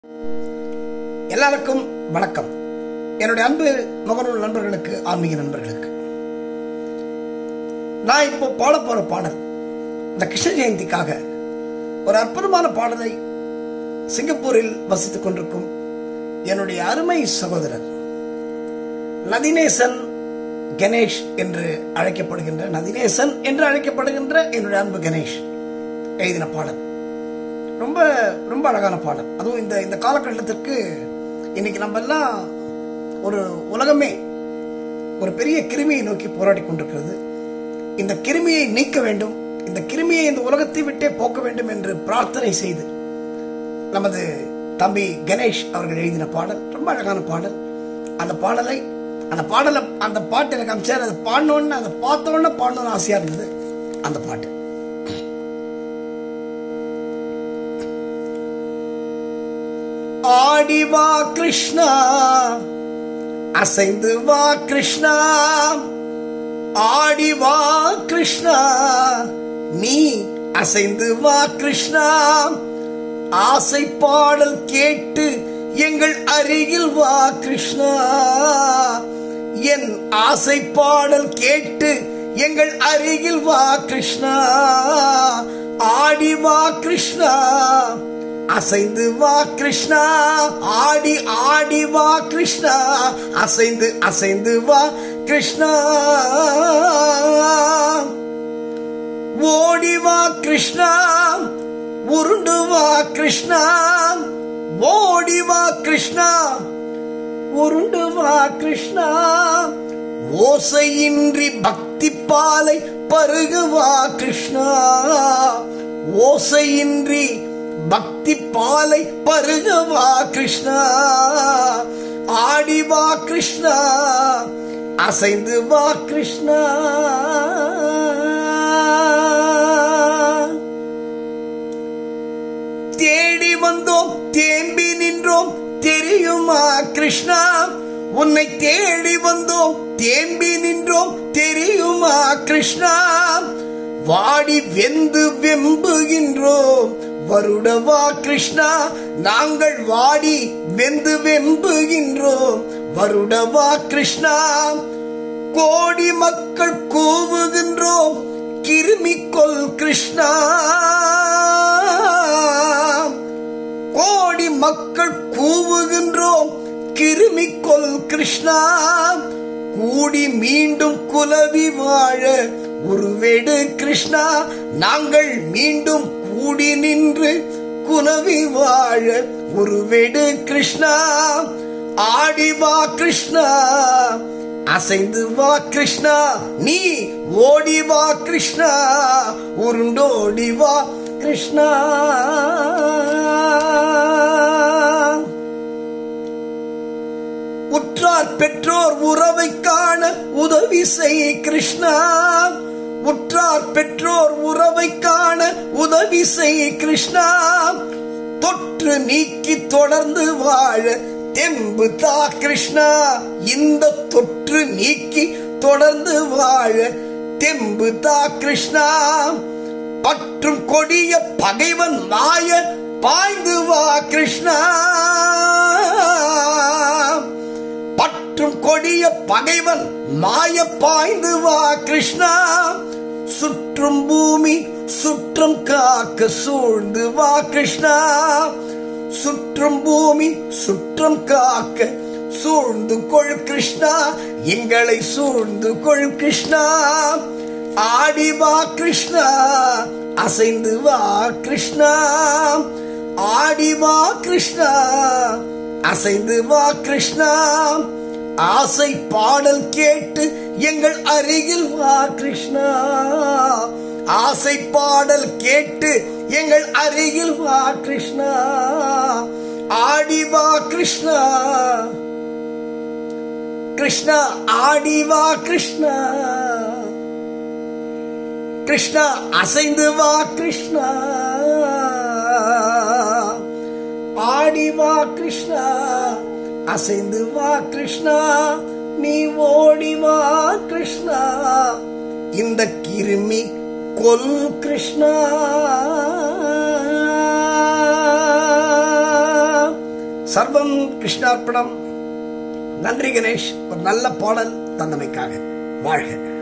எல்லாருக்கும் வணக்கம் என்னுடைய அன்பு முகநூல் நண்பர்களுக்கு ஆன்மீக நண்பர்களுக்கு நான் இப்போ பாட போற பாடல் இந்த கிருஷ்ண ஜெயந்திக்காக ஒரு அற்புதமான பாடலை சிங்கப்பூரில் வசித்துக் கொண்டிருக்கும் என்னுடைய அருமை சகோதரர் நதிநேசன் கணேஷ் என்று அழைக்கப்படுகின்ற நதிநேசன் என்று அழைக்கப்படுகின்ற என்னுடைய அன்பு கணேஷ் எழுதின பாடல் ரொம்ப ரொம்ப அழகான பாடல் அதுவும் இந்த இந்த காலகட்டத்திற்கு இன்னைக்கு நம்ம எல்லாம் ஒரு உலகமே ஒரு பெரிய கிருமியை நோக்கி போராடி கொண்டிருக்கிறது இந்த கிருமியை நீக்க வேண்டும் இந்த கிருமியை இந்த உலகத்தை விட்டே போக்க வேண்டும் என்று பிரார்த்தனை செய்து நமது தம்பி கணேஷ் அவர்கள் எழுதின பாடல் ரொம்ப அழகான பாடல் அந்த பாடலை அந்த பாடலை அந்த பாட்டு எனக்கு அமைச்சார் அதை பாடணுன்னு அதை பார்த்த உடனே பாடணும்னு ஆசையா இருந்தது அந்த பாட்டு ஆடி வா கிருஷ்ணா அசைந்து வா கிருஷ்ணா ஆடி வா கிருஷ்ணா நீ அசைந்து வா கிருஷ்ணா ஆசை பாடல் கேட்டு எங்கள் அருகில் வா கிருஷ்ணா என் ஆசை பாடல் கேட்டு எங்கள் அருகில் வா கிருஷ்ணா ஆடி வா கிருஷ்ணா அசைந்து வா கிருஷ்ணா ஆடி ஆடி வா கிருஷ்ணா அசைந்து அசைந்து வா கிருஷ்ணா ஓடி வா கிருஷ்ணா உருண்டு வா கிருஷ்ணா ஓடி வா கிருஷ்ணா உருண்டு வா கிருஷ்ணா ஓசையின்றி பக்தி பாலை பருகுவா கிருஷ்ணா ஓசையின்றி பக்தி பாலை பருகவா கிருஷ்ணா ஆடி வா கிருஷ்ணா அசைந்து வா கிருஷ்ணா தேடி வந்தோம் தேம்பி நின்றோம் தெரியுமா கிருஷ்ணா உன்னை தேடி வந்தோம் தேம்பி நின்றோம் தெரியுமா கிருஷ்ணா வாடி வெந்து வெம்புகின்றோம் வருடவா கிருஷ்ணா நாங்கள் வாடி வெந்து வெம்புகின்றோம் வருடவா கிருஷ்ணா கோடி மக்கள் கூவுகின்றோம் கிருமிக்கொள் கிருஷ்ணா கோடி மக்கள் கூவுகின்றோம் கிருமிக்கொள் கிருஷ்ணா கூடி மீண்டும் குலவி வாழ உருவெடு கிருஷ்ணா நாங்கள் மீண்டும் கூடி நின்று குலவி வாழ உருவெடு கிருஷ்ணா ஆடி வா கிருஷ்ணா அசைந்து வா கிருஷ்ணா நீ ஓடி வா கிருஷ்ணா உருண்டோடி வா கிருஷ்ணா உற்றார் பெற்றோர் உறவை காண உதவி செய் கிருஷ்ணா உற்றார் பெற்றோர் உறவை காண உதவி செய் கிருஷ்ணா தொற்று நீக்கி தொடர்ந்து வாழ தெம்பு தா கிருஷ்ணா இந்த தொற்று நீக்கி தொடர்ந்து வாழ தெம்பு தா கிருஷ்ணா பற்றும் கொடிய பகைவன் மாய பாய்ந்து வா கிருஷ்ணா பற்றும் கொடிய பகைவன் மாய பாய்ந்து வா கிருஷ்ணா சுற்றும் பூமி சுற்றம் காக்க சூழ்ந்து வா கிருஷ்ணா சுற்றும் பூமி சுற்றம் காக்க சூழ்ந்து கொள் கிருஷ்ணா எங்களை சூழ்ந்து கொள் கிருஷ்ணா ஆடி வா கிருஷ்ணா அசைந்து வா கிருஷ்ணா ஆடி வா கிருஷ்ணா அசைந்து வா கிருஷ்ணா ஆசை பாடல் கேட்டு எங்கள் அருகில் வா கிருஷ்ணா ஆசை பாடல் கேட்டு எங்கள் அருகில் வா கிருஷ்ணா ஆடி வா கிருஷ்ணா கிருஷ்ணா ஆடி வா கிருஷ்ணா கிருஷ்ணா அசைந்து வா கிருஷ்ணா ஆடி வா கிருஷ்ணா அசைந்து வா கிருஷ்ணா நீ ஓடி வா கிருஷ்ணா இந்த கிருமி கொல் கிருஷ்ணா சர்வம் கிருஷ்ணார்ப்பணம் நன்றி கணேஷ் ஒரு நல்ல பாடல் தந்தமைக்காக வாழ்க